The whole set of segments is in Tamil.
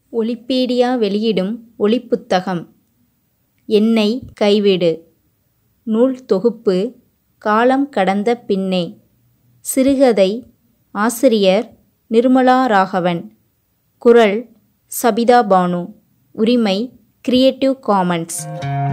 ஒலிப்பீடியா வெளியிடும் ஒலிப்புத்தகம் என்னை கைவிடு நூல் தொகுப்பு காலம் கடந்த பின்னே சிறுகதை ஆசிரியர் நிர்மலா ராகவன் குரல் சபிதா பானு உரிமை கிரியேட்டிவ் காமன்ஸ்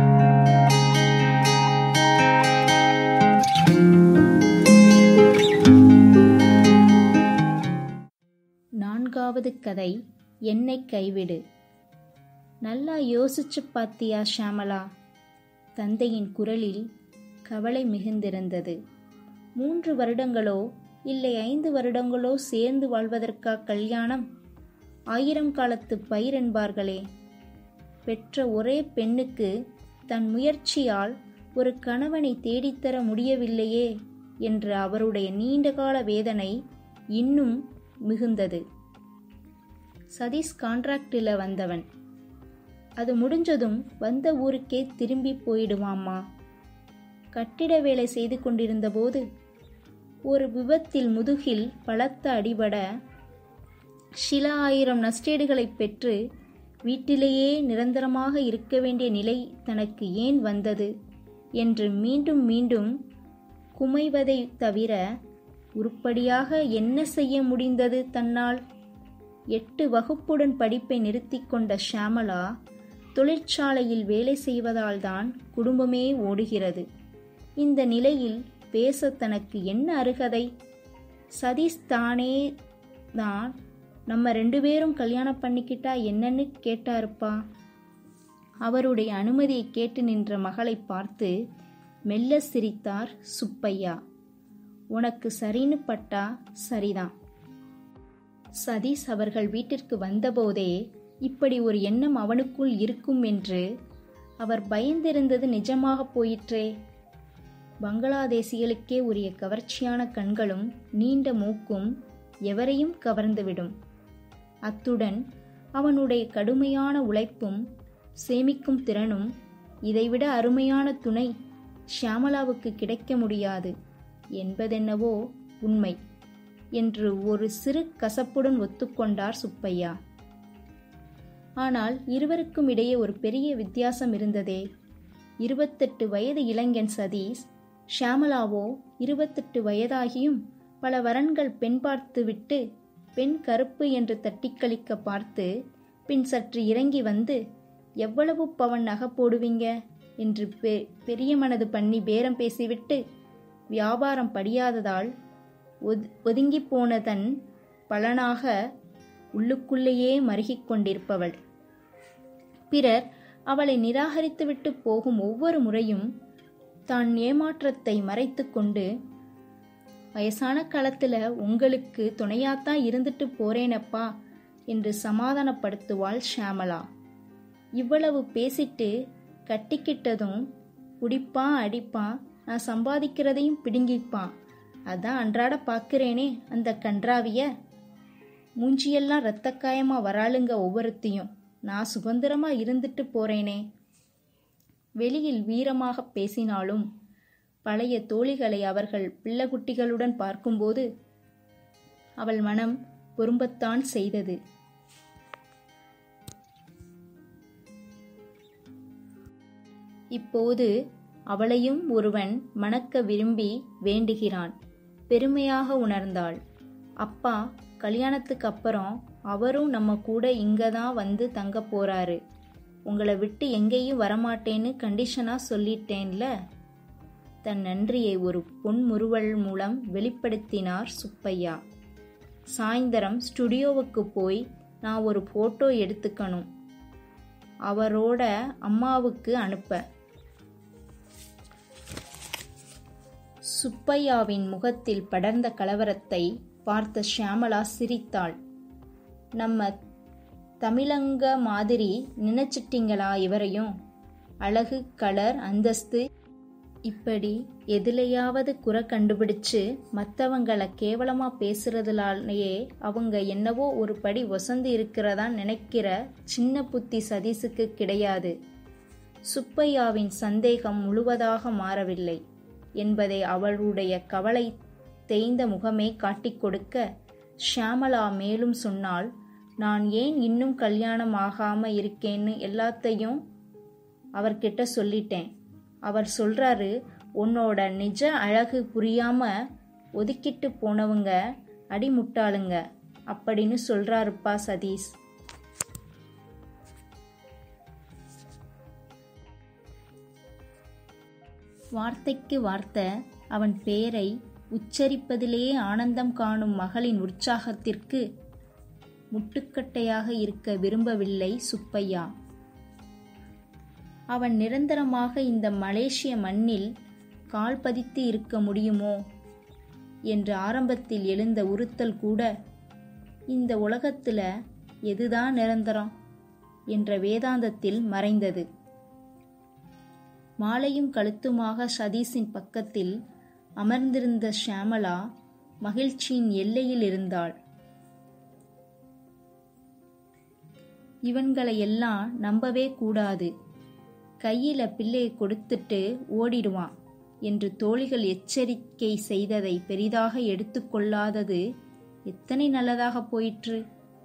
நான்காவது கதை என்னை கைவிடு நல்லா யோசிச்சு பாத்தியா ஷாமலா தந்தையின் குரலில் கவலை மிகுந்திருந்தது மூன்று வருடங்களோ இல்லை ஐந்து வருடங்களோ சேர்ந்து வாழ்வதற்கா கல்யாணம் ஆயிரம் காலத்து பயிர் என்பார்களே பெற்ற ஒரே பெண்ணுக்கு தன் முயற்சியால் ஒரு கணவனை தேடித்தர முடியவில்லையே என்ற அவருடைய நீண்டகால வேதனை இன்னும் மிகுந்தது சதீஷ் கான்ட்ராக்டில் வந்தவன் அது முடிஞ்சதும் வந்த ஊருக்கே திரும்பி போயிடுவாம்மா கட்டிட வேலை செய்து கொண்டிருந்தபோது ஒரு விபத்தில் முதுகில் பலத்த அடிபட சில ஆயிரம் நஷ்டேடுகளை பெற்று வீட்டிலேயே நிரந்தரமாக இருக்க வேண்டிய நிலை தனக்கு ஏன் வந்தது என்று மீண்டும் மீண்டும் குமைவதை தவிர உருப்படியாக என்ன செய்ய முடிந்தது தன்னால் எட்டு வகுப்புடன் படிப்பை நிறுத்தி கொண்ட ஷியாமலா தொழிற்சாலையில் வேலை செய்வதால்தான் குடும்பமே ஓடுகிறது இந்த நிலையில் பேச தனக்கு என்ன அருகதை சதீஷ் தானே தான் நம்ம ரெண்டு பேரும் கல்யாணம் பண்ணிக்கிட்டா என்னன்னு கேட்டாருப்பா அவருடைய அனுமதியை கேட்டு நின்ற மகளை பார்த்து மெல்ல சிரித்தார் சுப்பையா உனக்கு சரின்னு பட்டா சரிதான் சதீஷ் அவர்கள் வீட்டிற்கு வந்தபோதே இப்படி ஒரு எண்ணம் அவனுக்குள் இருக்கும் என்று அவர் பயந்திருந்தது நிஜமாக போயிற்றே பங்களாதேசிகளுக்கே உரிய கவர்ச்சியான கண்களும் நீண்ட மூக்கும் எவரையும் கவர்ந்துவிடும் அத்துடன் அவனுடைய கடுமையான உழைப்பும் சேமிக்கும் திறனும் இதைவிட அருமையான துணை ஷியாமலாவுக்கு கிடைக்க முடியாது என்பதென்னவோ உண்மை என்று ஒரு சிறு கசப்புடன் ஒத்துக்கொண்டார் சுப்பையா ஆனால் இருவருக்கும் இடையே ஒரு பெரிய வித்தியாசம் இருந்ததே இருபத்தெட்டு வயது இளைஞன் சதீஷ் ஷியாமலாவோ இருபத்தெட்டு வயதாகியும் பல வரன்கள் பெண் பார்த்துவிட்டு பெண் கருப்பு என்று தட்டிக்கழிக்க பார்த்து பின் சற்று இறங்கி வந்து எவ்வளவு பவன் நகை போடுவீங்க என்று பெ பெரிய மனது பண்ணி பேரம் பேசிவிட்டு வியாபாரம் படியாததால் ஒத் ஒதுங்கி போனதன் பலனாக உள்ளுக்குள்ளேயே மருகிக் கொண்டிருப்பவள் பிறர் அவளை நிராகரித்துவிட்டு போகும் ஒவ்வொரு முறையும் தான் ஏமாற்றத்தை மறைத்து கொண்டு வயசான காலத்துல உங்களுக்கு துணையாத்தான் இருந்துட்டு போறேனப்பா என்று சமாதானப்படுத்துவாள் ஷியாமலா இவ்வளவு பேசிட்டு கட்டிக்கிட்டதும் குடிப்பான் அடிப்பான் நான் சம்பாதிக்கிறதையும் பிடுங்கிப்பான் அதான் அன்றாட பார்க்கிறேனே அந்த கன்றாவிய மூஞ்சியெல்லாம் இரத்தக்காயமா வராளுங்க ஒவ்வொருத்தையும் நான் சுதந்திரமா இருந்துட்டு போறேனே வெளியில் வீரமாக பேசினாலும் பழைய தோழிகளை அவர்கள் பிள்ளைக்குட்டிகளுடன் பார்க்கும்போது அவள் மனம் பொரும்பத்தான் செய்தது இப்போது அவளையும் ஒருவன் மணக்க விரும்பி வேண்டுகிறான் பெருமையாக உணர்ந்தாள் அப்பா கல்யாணத்துக்கு அப்புறம் அவரும் நம்ம கூட இங்க தான் வந்து தங்க போறாரு உங்களை விட்டு எங்கேயும் வரமாட்டேன்னு கண்டிஷனா சொல்லிட்டேன்ல தன் நன்றியை ஒரு பொன்முறுவல் மூலம் வெளிப்படுத்தினார் சுப்பையா சாயந்தரம் ஸ்டுடியோவுக்கு போய் நான் ஒரு போட்டோ எடுத்துக்கணும் அவரோட அம்மாவுக்கு அனுப்ப சுப்பையாவின் முகத்தில் படர்ந்த கலவரத்தை பார்த்த ஷியாமலா சிரித்தாள் நம்ம தமிழங்க மாதிரி நினைச்சிட்டீங்களா இவரையும் அழகு கலர் அந்தஸ்து இப்படி எதுலையாவது குறை கண்டுபிடிச்சு மற்றவங்களை கேவலமா பேசுறதுலாலேயே அவங்க என்னவோ ஒரு படி ஒசந்து இருக்கிறதா நினைக்கிற சின்ன புத்தி சதீஸுக்கு கிடையாது சுப்பையாவின் சந்தேகம் முழுவதாக மாறவில்லை என்பதை அவளுடைய கவலை தேய்ந்த முகமே காட்டிக் கொடுக்க ஷியாமலா மேலும் சொன்னால் நான் ஏன் இன்னும் கல்யாணம் ஆகாம இருக்கேன்னு எல்லாத்தையும் அவர்கிட்ட சொல்லிட்டேன் அவர் சொல்றாரு உன்னோட நிஜ அழகு புரியாம ஒதுக்கிட்டு போனவங்க அடிமுட்டாளுங்க அப்படின்னு சொல்றாருப்பா சதீஷ் வார்த்தைக்கு வார்த்தை அவன் பெயரை உச்சரிப்பதிலேயே ஆனந்தம் காணும் மகளின் உற்சாகத்திற்கு முட்டுக்கட்டையாக இருக்க விரும்பவில்லை சுப்பையா அவன் நிரந்தரமாக இந்த மலேசிய மண்ணில் கால் பதித்து இருக்க முடியுமோ என்று ஆரம்பத்தில் எழுந்த உறுத்தல் கூட இந்த உலகத்துல எதுதான் நிரந்தரம் என்ற வேதாந்தத்தில் மறைந்தது மாலையும் கழுத்துமாக சதீஷின் பக்கத்தில் அமர்ந்திருந்த ஷியாமளா மகிழ்ச்சியின் எல்லையில் இருந்தாள் இவன்களை எல்லாம் நம்பவே கூடாது கையில பிள்ளையை கொடுத்துட்டு ஓடிடுவான் என்று தோழிகள் எச்சரிக்கை செய்ததை பெரிதாக எடுத்துக்கொள்ளாதது எத்தனை நல்லதாக போயிற்று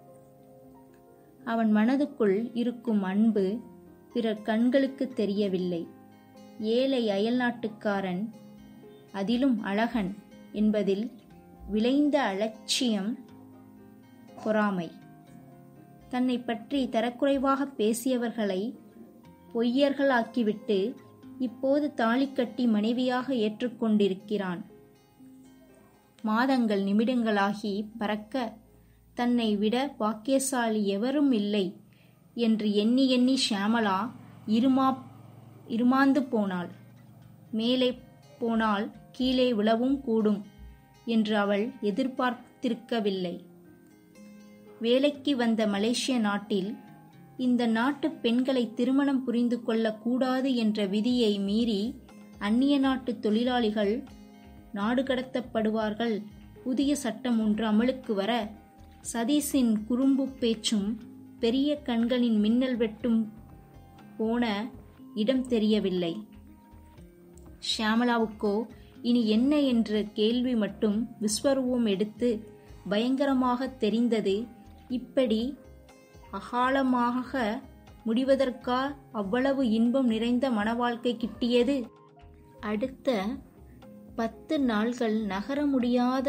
அவன் மனதுக்குள் இருக்கும் அன்பு பிறர் கண்களுக்கு தெரியவில்லை ஏழை அயல்நாட்டுக்காரன் அதிலும் அழகன் என்பதில் விளைந்த அலட்சியம் பொறாமை தன்னை பற்றி தரக்குறைவாக பேசியவர்களை பொய்யர்கள் ஆக்கிவிட்டு இப்போது தாலி கட்டி மனைவியாக ஏற்றுக்கொண்டிருக்கிறான் மாதங்கள் நிமிடங்களாகி பறக்க தன்னை விட பாக்கியசாலி எவரும் இல்லை என்று எண்ணி எண்ணி ஷியாமளா இருமா இருமாந்து போனாள் மேலே போனால் கீழே விழவும் கூடும் என்று அவள் எதிர்பார்த்திருக்கவில்லை வேலைக்கு வந்த மலேசிய நாட்டில் இந்த நாட்டு பெண்களை திருமணம் புரிந்து கொள்ளக்கூடாது என்ற விதியை மீறி அந்நிய நாட்டு தொழிலாளிகள் நாடு கடத்தப்படுவார்கள் புதிய சட்டம் ஒன்று அமலுக்கு வர சதீஷின் குறும்பு பேச்சும் பெரிய கண்களின் மின்னல் வெட்டும் போன இடம் தெரியவில்லை ஷியாமளாவுக்கோ இனி என்ன என்ற கேள்வி மட்டும் விஸ்வரூபம் எடுத்து பயங்கரமாக தெரிந்தது இப்படி அகாலமாக முடிவதற்கா அவ்வளவு இன்பம் நிறைந்த மனவாழ்க்கை கிட்டியது அடுத்த பத்து நாள்கள் நகர முடியாத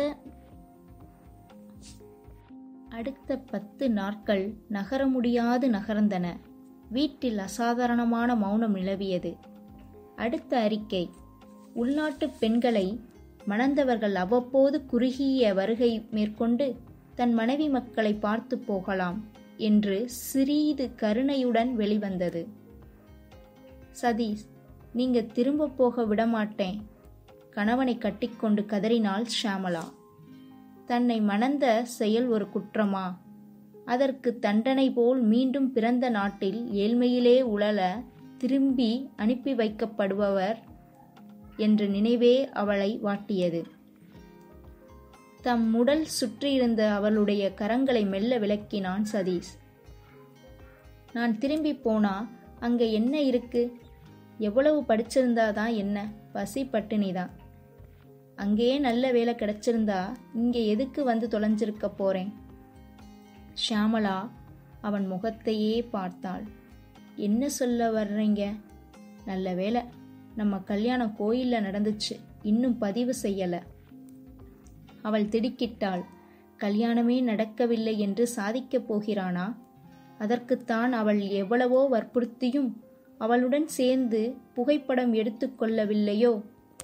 அடுத்த பத்து நாட்கள் நகர முடியாது நகர்ந்தன வீட்டில் அசாதாரணமான மௌனம் நிலவியது அடுத்த அறிக்கை உள்நாட்டு பெண்களை மணந்தவர்கள் அவ்வப்போது குறுகிய வருகை மேற்கொண்டு தன் மனைவி மக்களை பார்த்து போகலாம் என்று சிறிது கருணையுடன் வெளிவந்தது சதீஷ் நீங்க திரும்ப போக விடமாட்டேன் கணவனை கட்டிக்கொண்டு கதறினாள் ஷியாமளா தன்னை மணந்த செயல் ஒரு குற்றமா அதற்கு தண்டனை போல் மீண்டும் பிறந்த நாட்டில் ஏழ்மையிலே உழல திரும்பி அனுப்பி வைக்கப்படுபவர் என்ற நினைவே அவளை வாட்டியது தம் உடல் சுற்றியிருந்த அவளுடைய கரங்களை மெல்ல விளக்கினான் சதீஷ் நான் திரும்பி போனா அங்க என்ன இருக்கு எவ்வளவு படிச்சிருந்தாதான் என்ன பசி பட்டினிதான் அங்கேயே நல்ல வேலை கிடைச்சிருந்தா இங்கே எதுக்கு வந்து தொலைஞ்சிருக்க போறேன் ஷியாமளா அவன் முகத்தையே பார்த்தாள் என்ன சொல்ல வர்றீங்க நல்ல வேலை நம்ம கல்யாணம் கோயில்ல நடந்துச்சு இன்னும் பதிவு செய்யல அவள் திடுக்கிட்டாள் கல்யாணமே நடக்கவில்லை என்று சாதிக்கப் போகிறானா அதற்குத்தான் அவள் எவ்வளவோ வற்புறுத்தியும் அவளுடன் சேர்ந்து புகைப்படம் எடுத்துக்கொள்ளவில்லையோ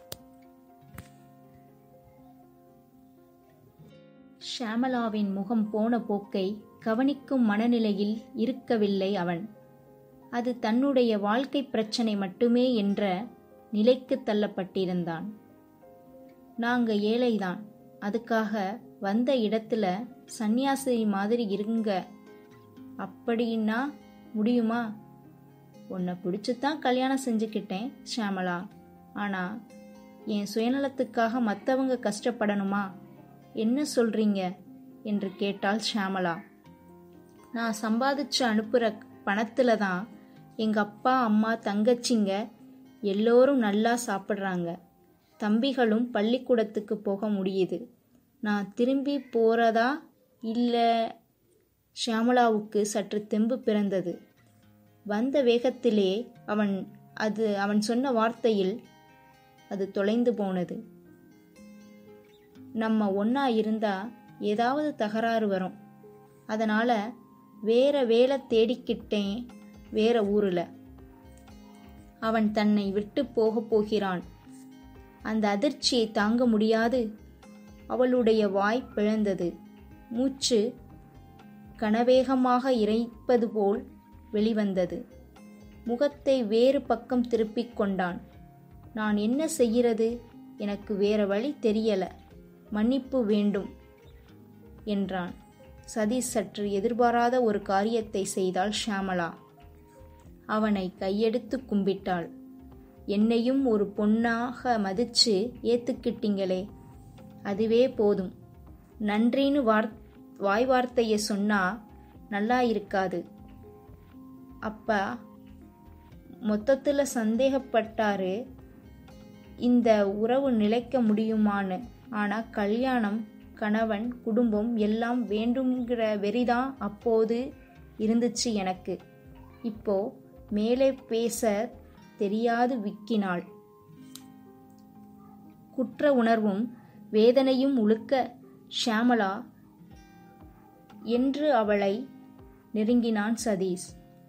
ஷியாமளாவின் முகம் போன போக்கை கவனிக்கும் மனநிலையில் இருக்கவில்லை அவன் அது தன்னுடைய வாழ்க்கை பிரச்சனை மட்டுமே என்ற நிலைக்கு தள்ளப்பட்டிருந்தான் நாங்க ஏழைதான் அதுக்காக வந்த இடத்துல சந்நியாசி மாதிரி இருங்க அப்படின்னா முடியுமா உன்னை பிடிச்சுதான் கல்யாணம் செஞ்சுக்கிட்டேன் ஷியாமளா ஆனா என் சுயநலத்துக்காக மற்றவங்க கஷ்டப்படணுமா என்ன சொல்றீங்க என்று கேட்டாள் ஷியாமளா நான் சம்பாதிச்சு அனுப்புற பணத்துல தான் எங்க அப்பா அம்மா தங்கச்சிங்க எல்லோரும் நல்லா சாப்பிட்றாங்க தம்பிகளும் பள்ளிக்கூடத்துக்கு போக முடியுது நான் திரும்பி போறதா இல்லை ஷியாமளாவுக்கு சற்று தெம்பு பிறந்தது வந்த வேகத்திலே அவன் அது அவன் சொன்ன வார்த்தையில் அது தொலைந்து போனது நம்ம ஒன்றா இருந்தா ஏதாவது தகராறு வரும் அதனால் வேற வேலை தேடிக்கிட்டேன் வேற ஊரில் அவன் தன்னை விட்டு போகப் போகிறான் அந்த அதிர்ச்சியை தாங்க முடியாது அவளுடைய வாய் பிளந்தது மூச்சு கனவேகமாக இறைப்பது போல் வெளிவந்தது முகத்தை வேறு பக்கம் திருப்பிக் கொண்டான் நான் என்ன செய்கிறது எனக்கு வேற வழி தெரியல மன்னிப்பு வேண்டும் என்றான் சதீஷ் சற்று எதிர்பாராத ஒரு காரியத்தை செய்தாள் ஷியாமளா அவனை கையெடுத்து கும்பிட்டாள் என்னையும் ஒரு பொண்ணாக மதிச்சு ஏத்துக்கிட்டீங்களே அதுவே போதும் நன்றின்னு வார் வாய் வார்த்தையை சொன்னா நல்லா இருக்காது அப்பா மொத்தத்தில் சந்தேகப்பட்டாரு இந்த உறவு நிலைக்க முடியுமான்னு ஆனால் கல்யாணம் கணவன் குடும்பம் எல்லாம் வேண்டுங்கிற வெறிதான் அப்போது இருந்துச்சு எனக்கு இப்போ மேலே பேச தெரியாது விக்கினாள் குற்ற உணர்வும் வேதனையும் உழுக்க ஷியாமளா என்று அவளை நெருங்கினான் சதீஷ்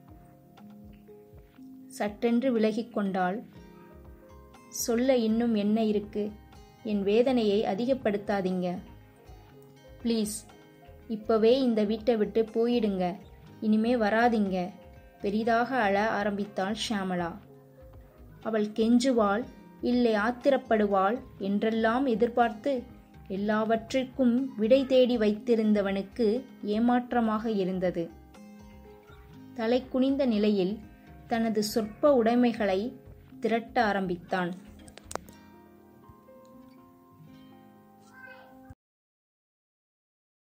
சட்டென்று விலகிக் கொண்டாள் சொல்ல இன்னும் என்ன இருக்கு என் வேதனையை அதிகப்படுத்தாதீங்க ப்ளீஸ் இப்பவே இந்த வீட்டை விட்டு போயிடுங்க இனிமே வராதீங்க பெரிதாக அழ ஆரம்பித்தாள் ஷியாமளா அவள் கெஞ்சுவாள் இல்லை ஆத்திரப்படுவாள் என்றெல்லாம் எதிர்பார்த்து எல்லாவற்றிற்கும் விடை தேடி வைத்திருந்தவனுக்கு ஏமாற்றமாக இருந்தது தலை குனிந்த நிலையில் தனது சொற்ப உடைமைகளை திரட்ட ஆரம்பித்தான்